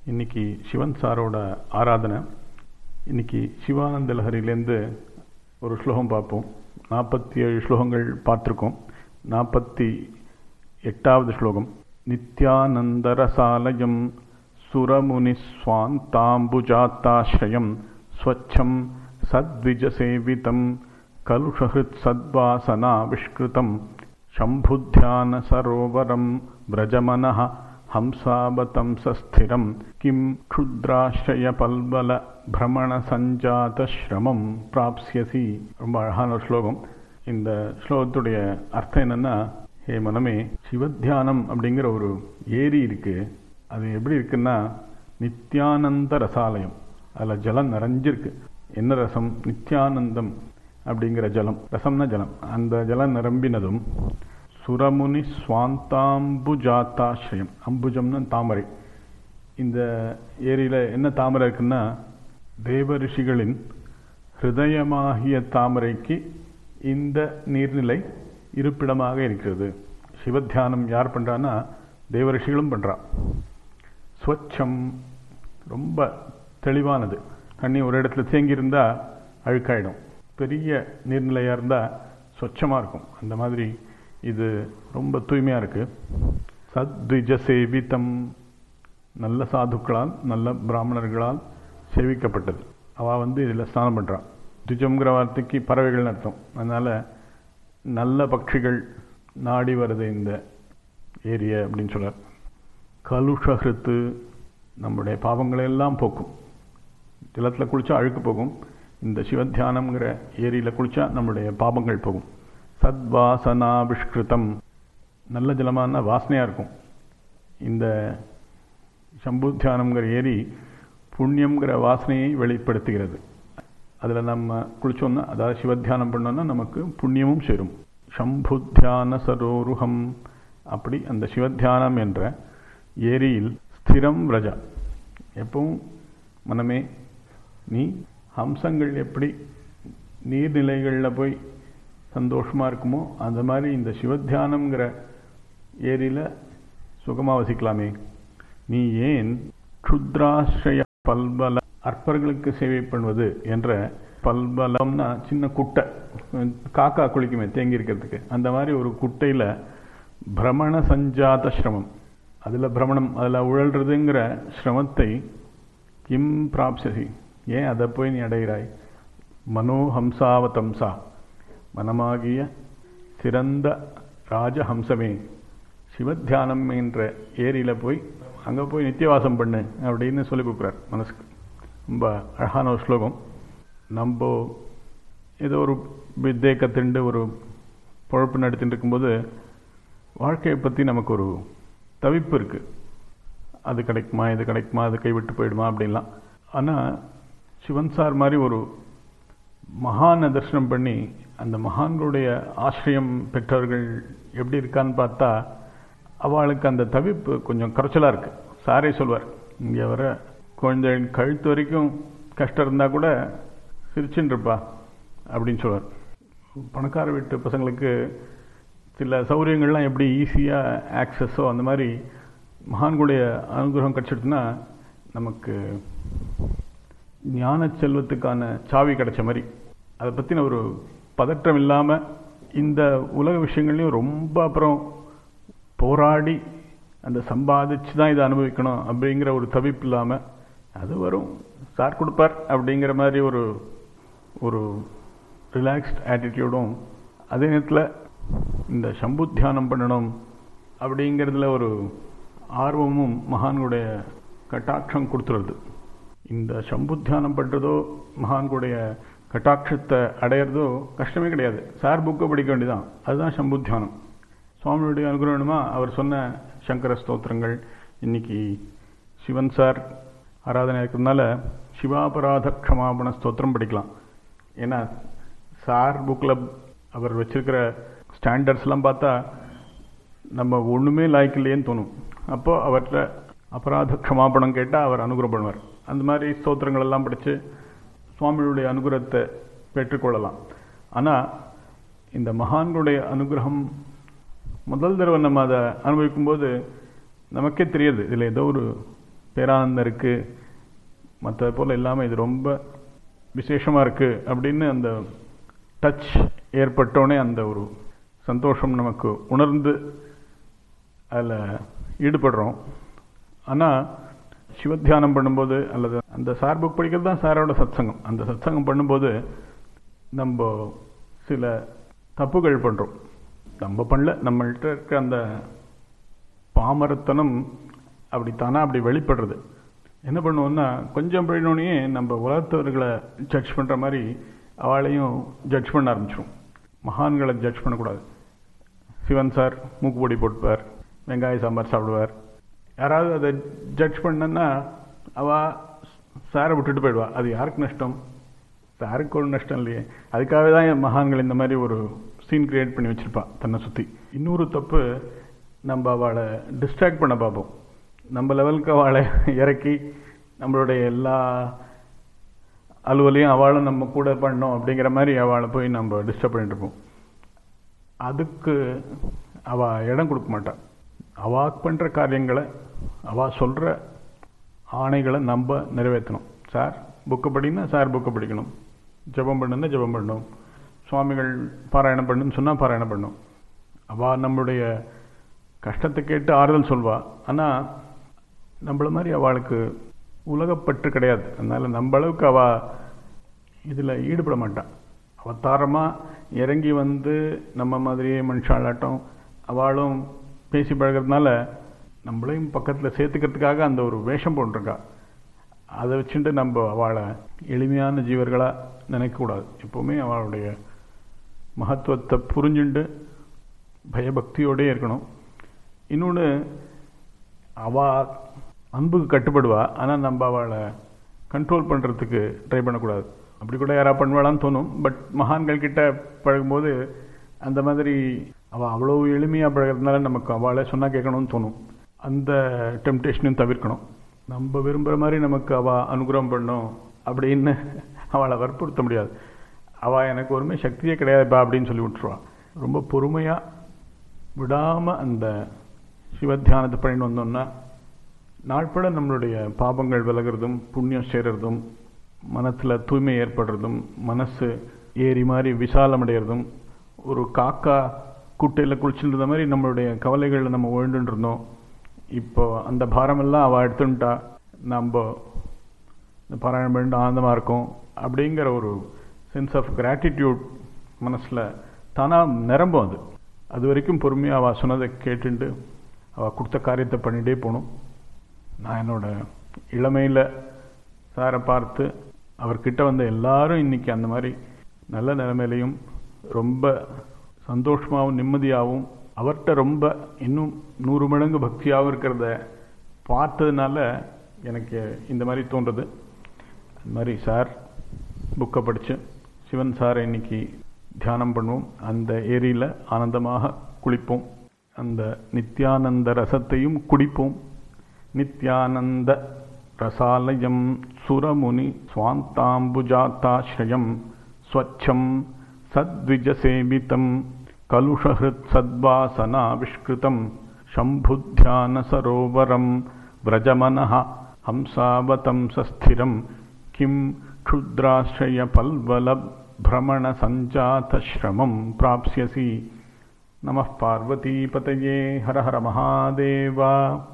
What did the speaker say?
இன்னைக்கு சிவன் சாரோட ஆராதனை இன்னைக்கு சிவானந்த லஹரியிலேருந்து ஒரு ஸ்லோகம் பார்ப்போம் நாற்பத்தி ஏழு ஸ்லோகங்கள் பார்த்துருக்கோம் நாற்பத்தி எட்டாவது ஸ்லோகம் நித்யானந்தரசாலயம் சுரமுனிஸ்வாந்தாம்புஜாத்தாश्रयं स्वच्छं सद्विजसेवितं कलुषहृत् सद्वासनाविष्कृतं शम्भुध्यानसरोवरं व्रजमनः हंसावतंसस्थिरं किं क्षुद्राश्रयपल्बलभ्रमणसञ्जातश्रमं प्राप्स्यसि ரொம்ப அழகான ஒரு ஸ்லோகம் இந்த ஸ்லோகத்துடைய அர்த்தம் என்னன்னா ஹே மனமே சிவத்தியானம் அப்படிங்கிற ஒரு ஏரி இருக்கு அது எப்படி இருக்குன்னா நித்யானந்த ரசாலயம் அதில் ஜலம் நிறைஞ்சிருக்கு என்ன ரசம் நித்யானந்தம் அப்படிங்கிற ஜலம் ரசம்னா ஜலம் அந்த ஜலம் நிரம்பினதும் சுரமுனி சுவாந்தாம்புஜாத்தாசிரயம் அம்புஜம்னு தாமரை இந்த ஏரியில் என்ன தாமரை இருக்குன்னா தேவ ரிஷிகளின் ஹிருதயமாகிய தாமரைக்கு இந்த நீர்நிலை இருப்பிடமாக இருக்கிறது சிவத்தியானம் யார் பண்ணுறான்னா தேவ ரிஷிகளும் பண்ணுறா ஸ்வச்சம் ரொம்ப தெளிவானது தண்ணி ஒரு இடத்துல தேங்கியிருந்தா அழுக்காயிடும் பெரிய நீர்நிலையாக இருந்தால் ஸ்வச்சமாக இருக்கும் அந்த மாதிரி இது ரொம்ப தூய்மையாக இருக்குது சத்விஜ சேவித்தம் நல்ல சாதுக்களால் நல்ல பிராமணர்களால் சேவிக்கப்பட்டது அவள் வந்து இதில் ஸ்நானம் பண்ணுறான் துஜம்ங்கிற வார்த்தைக்கு பறவைகள்னு அர்த்தம் அதனால் நல்ல பட்சிகள் நாடி வருது இந்த ஏரியை அப்படின்னு சொல்கிறார் கலுஷகிருத்து நம்முடைய பாவங்களை எல்லாம் போக்கும் ஜலத்தில் குளித்தா அழுக்கு போகும் இந்த சிவத்தியானம்ங்கிற ஏரியில் குளித்தா நம்முடைய பாவங்கள் போகும் சத்வாசனாபிஷ்கிருதம் நல்ல ஜலமான வாசனையாக இருக்கும் இந்த சம்புத்தியானம்ங்கிற ஏரி புண்ணியம்ங்கிற வாசனையை வெளிப்படுத்துகிறது அதில் நம்ம குளித்தோம்னா அதாவது சிவத்தியானம் பண்ணோம்னா நமக்கு புண்ணியமும் சேரும் சம்புத்தியான சரோருகம் அப்படி அந்த சிவத்தியானம் என்ற ஏரியில் ஸ்திரம் ரஜா எப்பவும் மனமே நீ ஹம்சங்கள் எப்படி நீர்நிலைகளில் போய் சந்தோஷமாக இருக்குமோ அந்த மாதிரி இந்த சிவத்தியானம்ங்கிற ஏரியில் சுகமாக வசிக்கலாமே நீ ஏன் க்ஷுத்ராஸ்ரய பல்பல அற்பர்களுக்கு சேவை பண்ணுவது என்ற பல்பலம்னா சின்ன குட்டை காக்கா குளிக்குமே தேங்கி இருக்கிறதுக்கு அந்த மாதிரி ஒரு குட்டையில் பிரமண சஞ்சாத சிரமம் அதில் பிரமணம் அதில் உழல்றதுங்கிற சிரமத்தை கிம் பிராப்சசி ஏன் அதை போய் நீ அடைகிறாய் மனோஹம்சாவதம்சா மனமாகிய சிறந்த ராஜஹம்சமே சிவத்தியானம் என்ற ஏரியில் போய் அங்கே போய் நித்தியவாசம் பண்ணு அப்படின்னு சொல்லி கொடுக்குறார் மனசுக்கு ரொம்ப அழகான ஒரு ஸ்லோகம் நம்ம ஏதோ ஒரு வித்தை கத்துண்டு ஒரு பொழப்பு நடத்திட்டு இருக்கும்போது வாழ்க்கையை பற்றி நமக்கு ஒரு தவிப்பு இருக்குது அது கிடைக்குமா இது கிடைக்குமா அது கைவிட்டு போயிடுமா அப்படின்லாம் ஆனால் சிவன் சார் மாதிரி ஒரு மகானை தரிசனம் பண்ணி அந்த மகான்களுடைய ஆசிரியம் பெற்றவர்கள் எப்படி இருக்கான்னு பார்த்தா அவளுக்கு அந்த தவிப்பு கொஞ்சம் குறைச்சலாக இருக்குது சாரே சொல்வார் இங்கே வர குழந்தை கழுத்து வரைக்கும் கஷ்டம் இருந்தால் கூட சிரிச்சுன்னு இருப்பா அப்படின்னு சொல்வார் பணக்கார வீட்டு பசங்களுக்கு சில சௌகரியங்கள்லாம் எப்படி ஈஸியாக ஆக்சஸோ அந்த மாதிரி மகான்களுடைய அனுகிரகம் கிடச்சிடுச்சுன்னா நமக்கு ஞான செல்வத்துக்கான சாவி கிடைச்ச மாதிரி அதை பற்றின ஒரு பதற்றம் இல்லாமல் இந்த உலக விஷயங்கள்லையும் ரொம்ப அப்புறம் போராடி அந்த சம்பாதிச்சு தான் இதை அனுபவிக்கணும் அப்படிங்கிற ஒரு தவிப்பு இல்லாமல் அது வரும் சார் கொடுப்பார் அப்படிங்கிற மாதிரி ஒரு ஒரு ரிலாக்ஸ்ட் ஆட்டிடியூடும் அதே நேரத்தில் இந்த சம்பு தியானம் பண்ணணும் அப்படிங்கிறதுல ஒரு ஆர்வமும் மகான்களுடைய கட்டாட்சம் கொடுத்துருது இந்த சம்பு தியானம் பண்ணுறதோ மகான்களுடைய கட்டாட்சத்தை அடையிறதோ கஷ்டமே கிடையாது சார் புக்கை படிக்க வேண்டியதான் அதுதான் சம்பு தியானம் சுவாமியுடைய அனுகிரகணுமா அவர் சொன்ன சங்கர ஸ்தோத்திரங்கள் இன்னைக்கு சிவன் சார் ஆராதனை இருக்கிறதுனால சிவாபராத க்ஷமாபண ஸ்தோத்திரம் படிக்கலாம் ஏன்னா சார் புக்கில் அவர் வச்சிருக்கிற ஸ்டாண்டர்ட்ஸ்லாம் பார்த்தா நம்ம ஒன்றுமே லாய்க்கு இல்லையேன்னு தோணும் அப்போது அவர்கிட்ட அபராத க்ஷமாபணம் கேட்டால் அவர் அனுகிரகம் பண்ணுவார் அந்த மாதிரி ஸ்தோத்திரங்கள் எல்லாம் படித்து சுவாமியுடைய அனுகிரகத்தை பெற்றுக்கொள்ளலாம் ஆனால் இந்த மகான்களுடைய அனுகிரகம் முதல் தடவை நம்ம அதை அனுபவிக்கும்போது நமக்கே தெரியுது இதில் ஏதோ ஒரு பேரானந்தம் இருக்குது மற்றது போல் இல்லாமல் இது ரொம்ப விசேஷமாக இருக்குது அப்படின்னு அந்த டச் ஏற்பட்டோடனே அந்த ஒரு சந்தோஷம் நமக்கு உணர்ந்து அதில் ஈடுபடுறோம் ஆனால் சிவத்தியானம் பண்ணும்போது அல்லது அந்த சார் புக் படிக்கிறது தான் சாரோட சத்சங்கம் அந்த சத்சங்கம் பண்ணும்போது நம்ம சில தப்புகள் பண்ணுறோம் நம்ம பண்ணல நம்மள்கிட்ட இருக்க அந்த பாமரத்தனம் அப்படி தானா அப்படி வெளிப்படுறது என்ன பண்ணுவோம்னா கொஞ்சம் படினோடனே நம்ம உலகத்தவர்களை ஜட்ஜ் பண்ணுற மாதிரி அவளையும் ஜட்ஜ் பண்ண ஆரம்பிச்சிடும் மகான்களை ஜட்ஜ் பண்ணக்கூடாது சிவன் சார் மூக்குப்பொடி போட்டுப்பார் வெங்காய சாம்பார் சாப்பிடுவார் யாராவது அதை ஜட்ஜ் பண்ணனா அவள் சாரை விட்டுட்டு போயிடுவா அது யாருக்கு நஷ்டம் சாருக்கு ஒரு நஷ்டம் இல்லையே அதுக்காக தான் என் மகான்கள் இந்த மாதிரி ஒரு சீன் கிரியேட் பண்ணி வச்சுருப்பா தன்னை சுற்றி இன்னொரு தப்பு நம்ம அவளை டிஸ்ட்ராக்ட் பண்ண பார்ப்போம் நம்ம லெவலுக்கு அவளை இறக்கி நம்மளுடைய எல்லா அலுவலையும் அவளும் நம்ம கூட பண்ணோம் அப்படிங்கிற மாதிரி அவளை போய் நம்ம டிஸ்டர்ப் பண்ணிட்டு இருப்போம் அதுக்கு அவள் இடம் கொடுக்க மாட்டாள் அவள் பண்ணுற காரியங்களை அவள் சொல்கிற ஆணைகளை நம்ம நிறைவேற்றணும் சார் புக்கு படினா சார் புக்கு படிக்கணும் ஜெபம் பண்ணுன்னா ஜெபம் பண்ணணும் சுவாமிகள் பாராயணம் பண்ணுன்னு சொன்னால் பாராயணம் பண்ணும் அவள் நம்மளுடைய கஷ்டத்தை கேட்டு ஆறுதல் சொல்வா ஆனால் நம்மள மாதிரி அவளுக்கு உலகப்பற்று கிடையாது அதனால் நம்ம அளவுக்கு அவள் இதில் ஈடுபட மாட்டான் அவதாரமாக இறங்கி வந்து நம்ம மாதிரியே மனுஷாலாட்டம் அவளும் பேசி பழகிறதுனால நம்மளையும் பக்கத்தில் சேர்த்துக்கிறதுக்காக அந்த ஒரு வேஷம் போட்டிருக்கா அதை வச்சுட்டு நம்ம அவளை எளிமையான ஜீவர்களாக நினைக்கக்கூடாது எப்போவுமே அவளுடைய மகத்துவத்தை புரிஞ்சுண்டு பயபக்தியோடே இருக்கணும் இன்னொன்று அவள் அன்புக்கு கட்டுப்படுவா ஆனால் நம்ம அவளை கண்ட்ரோல் பண்ணுறதுக்கு ட்ரை பண்ணக்கூடாது அப்படி கூட யாராவது பண்ணுவாளான்னு தோணும் பட் மகான்கள் கிட்ட பழகும்போது அந்த மாதிரி அவள் அவ்வளோ எளிமையாக பழகிறதுனால நமக்கு அவளை சொன்னால் கேட்கணும்னு தோணும் அந்த டெம்டேஷனையும் தவிர்க்கணும் நம்ம விரும்புகிற மாதிரி நமக்கு அவள் அனுகிரகம் பண்ணும் அப்படின்னு அவளை வற்புறுத்த முடியாது அவள் எனக்கு ஒருமே சக்தியே கிடையாதுப்பா அப்படின்னு சொல்லி விட்டுருவாள் ரொம்ப பொறுமையாக விடாமல் அந்த சிவத்தியானத்தை பண்ணிட்டு வந்தோம்னா நாட்பட நம்மளுடைய பாபங்கள் விலகிறதும் புண்ணியம் சேர்றதும் மனத்தில் தூய்மை ஏற்படுறதும் மனசு ஏறி மாதிரி விசாலமடைகிறதும் ஒரு காக்கா குட்டையில் குளிச்சுட்டு மாதிரி நம்மளுடைய கவலைகளில் நம்ம உழண்டுட்டு இருந்தோம் இப்போ அந்த பாரமெல்லாம் அவள் எடுத்துட்டா நம்ம இந்த பாராயணம் பண்ணிட்டு ஆனந்தமாக இருக்கும் அப்படிங்கிற ஒரு சென்ஸ் ஆஃப் கிராட்டிடியூட் மனசில் தானாக நிரம்பும் அது அது வரைக்கும் பொறுமையாக அவள் சொன்னதை கேட்டுண்டு அவள் கொடுத்த காரியத்தை பண்ணிகிட்டே போகணும் நான் என்னோட இளமையில் சாரை பார்த்து அவர்கிட்ட வந்த எல்லாரும் இன்னைக்கு அந்த மாதிரி நல்ல நிலைமையிலையும் ரொம்ப சந்தோஷமாகவும் நிம்மதியாகவும் அவர்கிட்ட ரொம்ப இன்னும் நூறு மடங்கு பக்தியாகவும் இருக்கிறத பார்த்ததுனால எனக்கு இந்த மாதிரி தோன்றுறது அது மாதிரி சார் புக்கை படித்து சிவன் சாரை இன்னைக்கு தியானம் பண்ணுவோம் அந்த ஏரியில் ஆனந்தமாக குளிப்போம் அந்த நித்யானந்த ரசத்தையும் குடிப்போம் நித்யானந்த ரசாலயம் சுரமுனி சுவாந்தாம்புஜாத்தாஸ்ரயம் ஸ்வச்சம் சத்விஜசேவிதம் கலுஷஹிருத் சத்வாசனாவிஷ்கிருதம் शम्भुध्यानसरोवरं व्रजमनः हंसावतंसस्थिरं किं क्षुद्राश्रयपल्वलभ्रमणसञ्जातश्रमं प्राप्स्यसि नमः पार्वतीपतये हर हर महादेव